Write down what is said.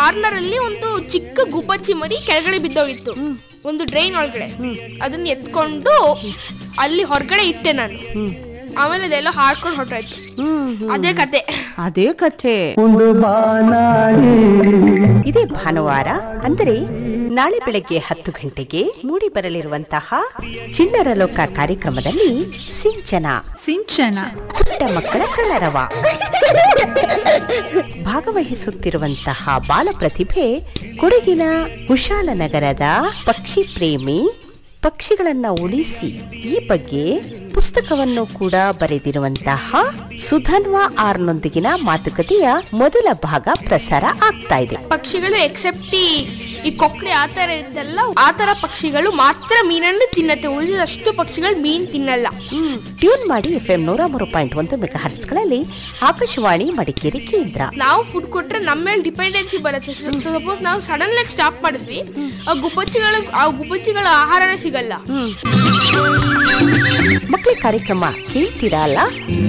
corner ಅಲ್ಲಿ ಒಂದು ಚಿಕ್ಕ ಗುಬ್ಬಚ್ಚಿ ಮರಿ ಕೆಳಗಡೆ ಬಿದ್ದೋಗಿತ್ತು ಒಂದು ಡ್ರೈನ್ ಒಳಗಡೆ ಅದನ್ನ ಎತ್ಕೊಂಡು ಅಲ್ಲಿ ಹೊರಗಡೆ ಇಟ್ಟೆ ನಾನು ಆಮೇಲೆ ಅದೆಲ್ಲ ಹಾಡ್ಕೊಂಡು ಹೊರಟಾಯ್ತು ಹ್ಮ್ ಅದೇ ಕತೆ ಅದೇ ಕಥೆ ಇದೇ ಭಾನುವಾರ ಅಂದರೆ ನಾಳೆ ಬೆಳಗ್ಗೆ ಹತ್ತು ಗಂಟೆಗೆ ಮೂಡಿ ಬರಲಿರುವಂತಹ ಚಿಣ್ಣರ ಲೋಕ ಕಾರ್ಯಕ್ರಮದಲ್ಲಿ ಸಿಂಚನ ಸಿಂಚನ ಪುಟ್ಟ ಮಕ್ಕಳ ಕಲರವ ಭಾಗವಹಿಸುತ್ತಿರುವಂತಹ ಬಾಲ ಪ್ರತಿಭೆ ಕೊಡಗಿನ ಕುಶಾಲನಗರದ ಪಕ್ಷಿ ಪ್ರೇಮಿ ಪಕ್ಷಿಗಳನ್ನ ಉಳಿಸಿ ಈ ಬಗ್ಗೆ ಪುಸ್ತಕವನ್ನು ಕೂಡ ಬರೆದಿರುವಂತಹ ಸುಧನ್ವಾ ಆರ್ನೊಂದಿಗಿನ ಮಾತುಕತೆಯ ಮೊದಲ ಭಾಗ ಪ್ರಸಾರ ಆಗ್ತಾ ಇದೆ ಪಕ್ಷಿಗಳು ಎಕ್ಸೆಪ್ಟ್ ಈ ಈ ಕೊಕ್ಕಡೆ ಆ ತರ ಇರುತ್ತಲ್ಲ ಆ ತರ ಪಕ್ಷಿಗಳು ಮಾತ್ರ ಮೀನನ್ನು ತಿನ್ನತ್ತೆ ಉಳಿದಷ್ಟು ಪಕ್ಷಿಗಳು ಮೀನ್ ತಿನ್ನಲ್ಲ ಟ್ಯೂನ್ ಮಾಡಿ ಎಫ್ ಎಂ ನೂರ ಮೂರು ಪಾಯಿಂಟ್ ಒಂದು ಮೆಗಾ ಹರ್ಟ್ಸ್ಗಳಲ್ಲಿ ಆಕಾಶವಾಣಿ ಮಡಿಕೇರಿ ಕೇಂದ್ರ ನಾವು ಫುಡ್ ಕೊಟ್ರೆ ನಮ್ಮ ಮೇಲೆ ಡಿಪೆಂಡೆನ್ಸಿ ಬರುತ್ತೆ ಸಪೋಸ್ ನಾವು ಸಡನ್ ಆಗಿ ಸ್ಟಾಪ್ ಮಾಡಿದ್ವಿ ಆ ಗುಬ್ಬಚ್ಚಿಗಳು ಆ ಗುಬ್ಬಚ್ಚಿಗಳ ಆಹಾರನೇ ಸಿಗಲ್ಲ ಮಕ್ಕಳ ಕಾರ್ಯಕ್ರಮ ಕೇಳ್ತೀರಾ ಅಲ್ಲ